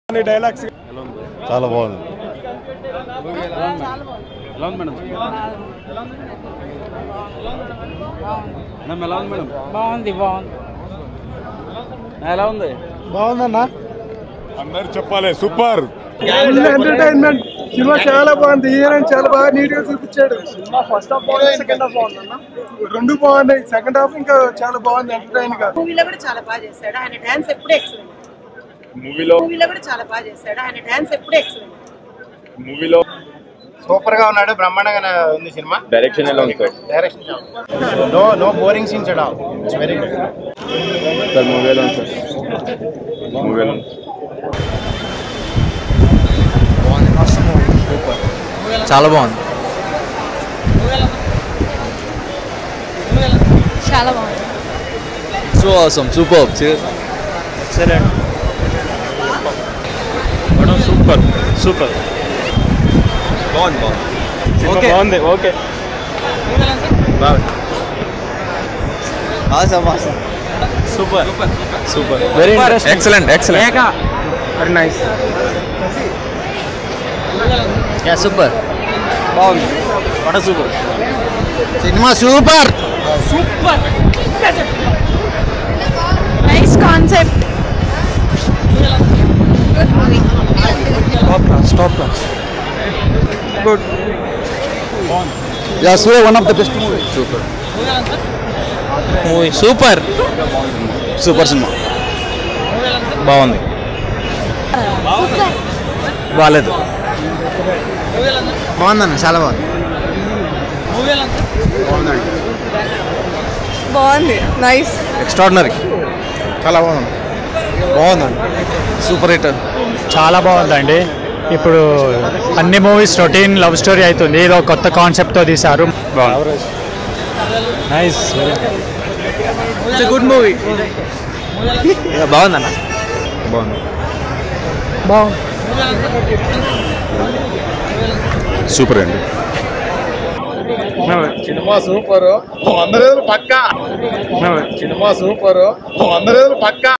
dialogues చాలా బాగుంది ఎలా ఉంది మేడం మేడం ఎలా ఉంది మేడం బాగుంది బాగుంది ఎలా ఉంది బాగుందన్నా అందరు చెప్పాలి సూపర్ ఎంటర్టైన్మెంట్ సినిమా చాలా బాగుంది హీరోయిన్ చాలా బాగా నీట్ గా చూపించాడు సినిమా ఫస్ట్ హాఫ్ బాగుంది సెకండ్ హాఫ్ బాగుందన్న రెండు బాగున్నాయి సెకండ్ హాఫ్ ఇంకా చాలా బాగుంది ఎంటర్టైన్ గా మూవీలో కూడా చాలా బాగా చేశాడు ఆయన డాన్స్ ఎప్పుడూ ఎక్సలెంట్ మూవీలో మూవీలో కూడా చాలా బాగా చేశాడు ఆయన డాన్స్ ఎప్పుడూ ఎక్సలెంట్ మూవీలో సూపర్ గా ఉన్నాడు బ్రహ్మాండంగా ఉంది సినిమా డైరెక్షన్ ఎలా ఉంది sir direction no no boring scenes at all it's very good sir movie ఎలా ఉంది సార్ మూవీ ఎలా ఉంది చాలా బాగుంది చాలా బాగుంది సో అవసరం సూపర్ సూపర్ సూపర్ బాగుంది బాగుంది ఓకే బాగుంది okay awesome awesome super super very excellent excellent very nice yeah super బాగుంది వడ super cinema super nice concept stop class good yeah Surya one of the best movie super movie super super cinema బాగుంది బాగాలేదు బాగుందన్న చాలా బాగుంది బాగుంది nice extraordinary చాలా బాగుంది బాగుందండి సూపర్ హిట్ చాలా బాగుందండి ఇప్పుడు అన్ని మూవీస్ రొటీన్ లవ్ స్టోరీ అవుతుంది ఏదో కొత్త కాన్సెప్ట్తో తీశారు నైస్ గుడ్ మూవీ బాగుందన్న బాగుంది సూపర్ అండి సినిమా సూపర్ వంద రోజులు పక్కా సినిమా సూపర్ వంద రోజులు పక్కా